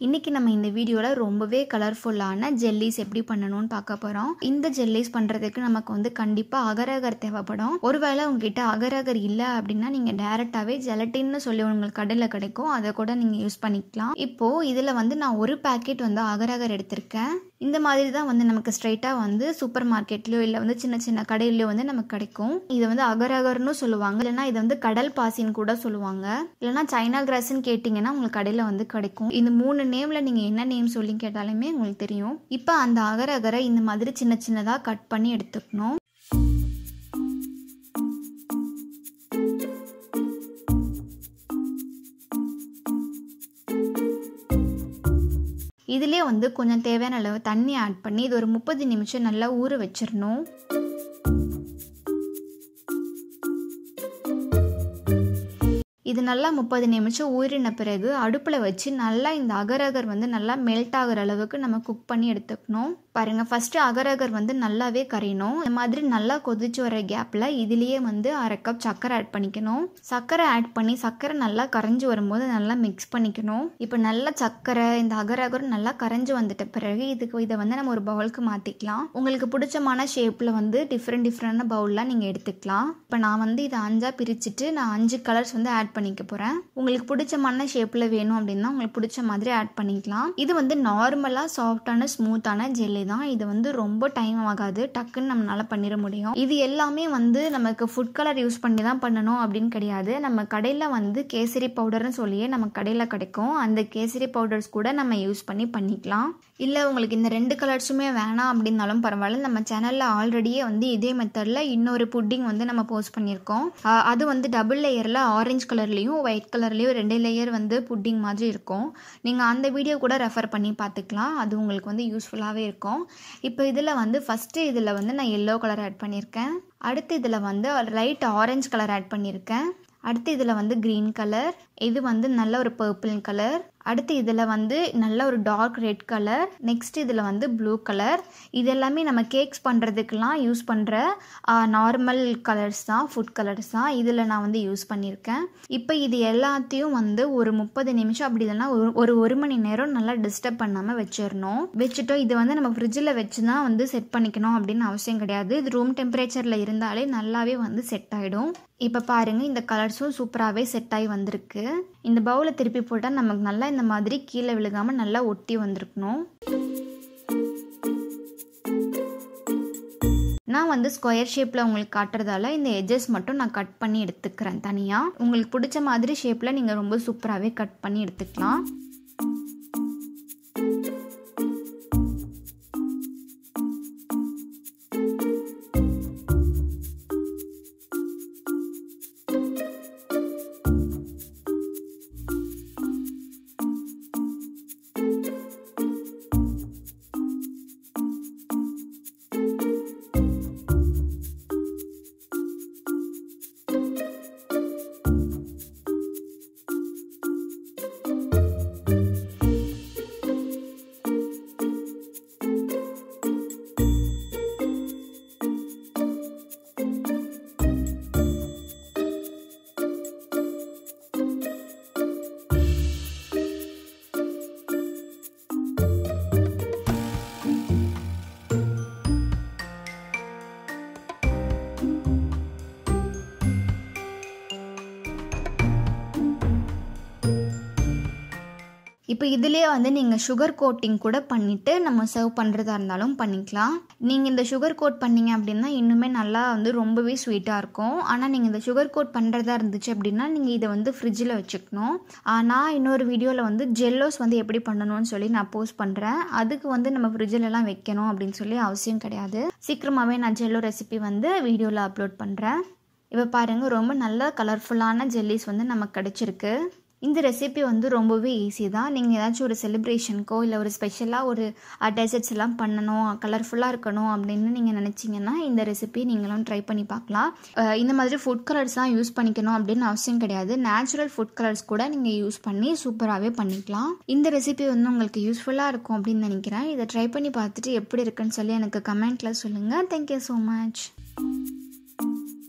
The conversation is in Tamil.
இன்னைக்கு நம்ம இந்த வீடியோவில் ரொம்பவே கலர்ஃபுல்லான ஜெல்லிஸ் எப்படி பண்ணணும்னு பார்க்க போகிறோம் இந்த ஜெல்லிஸ் பண்ணுறதுக்கு நமக்கு வந்து கண்டிப்பாக அகரகர் தேவைப்படும் ஒருவேளை உங்ககிட்ட அகரகர் இல்லை அப்படின்னா நீங்கள் டேரெக்டாகவே ஜெலட்டின்னு சொல்லி உங்களுக்கு கடையில் கிடைக்கும் அதை கூட நீங்கள் யூஸ் பண்ணிக்கலாம் இப்போது இதில் வந்து நான் ஒரு பேக்கெட் வந்து அகரகர் எடுத்திருக்கேன் இந்த மாதிரி தான் வந்து நமக்கு ஸ்ட்ரைட்டாக வந்து சூப்பர் மார்க்கெட்லேயோ இல்லை வந்து சின்ன சின்ன கடையிலையோ வந்து நமக்கு கிடைக்கும் இது வந்து அகரகர்னு சொல்லுவாங்க இல்லைன்னா இது வந்து கடல் பாசின்னு கூட சொல்லுவாங்க இல்லைன்னா சைனா கிராஸ்ன்னு கேட்டிங்கன்னா உங்களுக்கு கடையில் வந்து கிடைக்கும் இந்த மூணு நேமில் நீங்கள் என்ன நேம் சொல்லி கேட்டாலுமே உங்களுக்கு தெரியும் இப்போ அந்த அகரகரை இந்த மாதிரி சின்ன சின்னதாக கட் பண்ணி எடுத்துக்கணும் இதுலேயே வந்து கொஞ்சம் தேவையான அளவு தண்ணி ஆட் பண்ணி இது ஒரு முப்பது நிமிஷம் நல்லா ஊற வச்சிடணும் இது நல்லா முப்பது நிமிஷம் ஊறின பிறகு அடுப்பில் வச்சு நல்லா இந்த அகரகர் வந்து நல்லா மெல்ட் ஆகிற அளவுக்கு நம்ம குக் பண்ணி எடுத்துக்கணும் பாருங்கள் ஃபஸ்ட்டு அகரகர் வந்து நல்லாவே கரையணும் இந்த மாதிரி நல்லா கொதிச்சு வர கேப்பில் இதுலேயே வந்து அரை கப் சர்க்கரை ஆட் பண்ணிக்கணும் சர்க்கரை ஆட் பண்ணி சர்க்கரை நல்லா கரைஞ்சி வரும்போது நல்லா மிக்ஸ் பண்ணிக்கணும் இப்போ நல்லா சர்க்கரை இந்த அகரகர் நல்லா கரைஞ்சி வந்துட்ட பிறகு இதுக்கு இதை வந்து நம்ம ஒரு பவுலுக்கு மாற்றிக்கலாம் உங்களுக்கு பிடிச்சமான ஷேப்பில் வந்து டிஃப்ரெண்ட் டிஃப்ரெண்டான பவுல்லாம் நீங்கள் எடுத்துக்கலாம் இப்போ நான் வந்து இதை அஞ்சாக பிரிச்சுட்டு நான் அஞ்சு கலர்ஸ் வந்து ஆட் பண்ணிக்க போகிறேன் உங்களுக்கு பிடிச்சமான ஷேப்பில் வேணும் அப்படின்னா உங்களுக்கு பிடிச்ச மாதிரி ஆட் பண்ணிக்கலாம் இது வந்து நார்மலாக சாஃப்டான ஸ்மூத்தான ஜெல்லி தான் இது வந்து ரொம்ப டைம் ஆகாது டக்குன்னு நம்மளால பண்ணிட முடியும் இது எல்லாமே வந்து நமக்கு ஃபுட் கலர் யூஸ் பண்ணி தான் பண்ணணும் அப்படின்னு கிடையாது நம்ம கடையில் வந்து கேசரி பவுடர்னு சொல்லியே நம்ம கடையில் கிடைக்கும் அந்த கேசரி பவுடர்ஸ் கூட நம்ம யூஸ் பண்ணி பண்ணிக்கலாம் இல்லை உங்களுக்கு இந்த ரெண்டு கலர்ஸுமே வேணாம் அப்படின்னாலும் பரவாயில்ல நம்ம சேனலில் ஆல்ரெடியே வந்து இதே மெத்தடில் இன்னொரு புட்டிங் வந்து நம்ம போஸ்ட் பண்ணியிருக்கோம் அது வந்து டபுள் லேயரில் ஆரஞ்சு கலர்லேயும் ஒயிட் கலர்லேயும் ரெண்டு லேயர் வந்து புட்டிங் மாதிரி இருக்கும் நீங்கள் அந்த வீடியோ கூட ரெஃபர் பண்ணி பார்த்துக்கலாம் அது உங்களுக்கு வந்து யூஸ்ஃபுல்லாகவே இருக்கும் இப்போ இதில் வந்து ஃபஸ்ட்டு இதில் வந்து நான் எல்லோ கலர் ஆட் பண்ணியிருக்கேன் அடுத்து இதில் வந்து லைட் ஆரஞ்சு கலர் ஆட் பண்ணியிருக்கேன் அடுத்து இதில் வந்து க்ரீன் கலர் இது வந்து நல்ல ஒரு பர்பிள் கலர் அடுத்து இதில் வந்து நல்ல ஒரு டார்க் ரெட் கலர் நெக்ஸ்ட் இதில் வந்து ப்ளூ கலர் இது எல்லாமே நம்ம கேக்ஸ் பண்ணுறதுக்கெலாம் யூஸ் பண்ணுற நார்மல் கலர்ஸ் தான் ஃபுட் கலர்ஸ் தான் இதில் நான் வந்து யூஸ் பண்ணியிருக்கேன் இப்போ இது எல்லாத்தையும் வந்து ஒரு முப்பது நிமிஷம் அப்படி இல்லைன்னா ஒரு ஒரு ஒரு மணி நேரம் நல்லா டிஸ்டர்ப் பண்ணாமல் வச்சிடணும் வச்சுட்டோம் இது வந்து நம்ம ஃப்ரிட்ஜில் வச்சு தான் வந்து செட் பண்ணிக்கணும் அப்படின்னு அவசியம் கிடையாது இது ரூம் டெம்பரேச்சரில் இருந்தாலே நல்லாவே வந்து செட் ஆகிடும் இப்போ பாருங்கள் இந்த கலர்ஸும் சூப்பராகவே செட் ஆகி வந்திருக்கு இந்த பவுலை திருப்பி போட்டால் நமக்கு நல்லா இந்த மாதிரி கீழே விழுகாமல் நல்லா ஒட்டி வந்திருக்கணும் நான் வந்து ஸ்கொயர் ஷேப்பில் உங்களுக்கு காட்டுறதால இந்த எஜஸ் மட்டும் நான் கட் பண்ணி எடுத்துக்கிறேன் தனியாக உங்களுக்கு பிடிச்ச மாதிரி ஷேப்பில் நீங்கள் ரொம்ப சூப்பராகவே கட் பண்ணி எடுத்துக்கலாம் இப்போ இதிலே வந்து நீங்கள் சுகர் கோட்டிங் கூட பண்ணிவிட்டு நம்ம சர்வ் பண்ணுறதா இருந்தாலும் பண்ணிக்கலாம் நீங்கள் இந்த சுகர் கோட் பண்ணிங்க அப்படின்னா இன்னுமே நல்லா வந்து ரொம்பவே ஸ்வீட்டாக இருக்கும் ஆனால் நீங்கள் இந்த சுகர் கோட் பண்ணுறதா இருந்துச்சு அப்படின்னா நீங்கள் இதை வந்து ஃப்ரிட்ஜில் வச்சுக்கணும் நான் இன்னொரு வீடியோவில் வந்து ஜெல்லோஸ் வந்து எப்படி பண்ணணும்னு சொல்லி நான் போஸ்ட் பண்ணுறேன் அதுக்கு வந்து நம்ம ஃப்ரிட்ஜிலலாம் வைக்கணும் அப்படின்னு சொல்லி அவசியம் கிடையாது சீக்கிரமாகவே நான் ஜெல்லோ ரெசிபி வந்து வீடியோவில் அப்லோட் பண்ணுறேன் இப்போ பாருங்கள் ரொம்ப நல்ல கலர்ஃபுல்லான ஜெல்லிஸ் வந்து நமக்கு கிடச்சிருக்கு இந்த ரெசிபி வந்து ரொம்பவே ஈஸி தான் நீங்கள் ஏதாச்சும் ஒரு செலிப்ரேஷனுக்கோ இல்லை ஒரு ஸ்பெஷலாக ஒரு டெசர்ட்ஸ் எல்லாம் பண்ணணும் கலர்ஃபுல்லாக இருக்கணும் அப்படின்னு நீங்கள் நினச்சிங்கன்னா இந்த ரெசிபி நீங்களும் ட்ரை பண்ணி பார்க்கலாம் அஹ் இந்த மாதிரி ஃபுட் கலர்ஸ் தான் யூஸ் பண்ணிக்கணும் அப்படின்னு அவசியம் கிடையாது நேச்சுரல் ஃபுட் கலர்ஸ் கூட நீங்கள் யூஸ் பண்ணி சூப்பராகவே பண்ணிக்கலாம் இந்த ரெசிபி வந்து உங்களுக்கு யூஸ்ஃபுல்லாக இருக்கும் அப்படின்னு நினைக்கிறேன் இதை ட்ரை பண்ணி பார்த்துட்டு எப்படி இருக்குன்னு சொல்லி எனக்கு கமெண்ட்டில் சொல்லுங்கள் தேங்க்யூ ஸோ மச்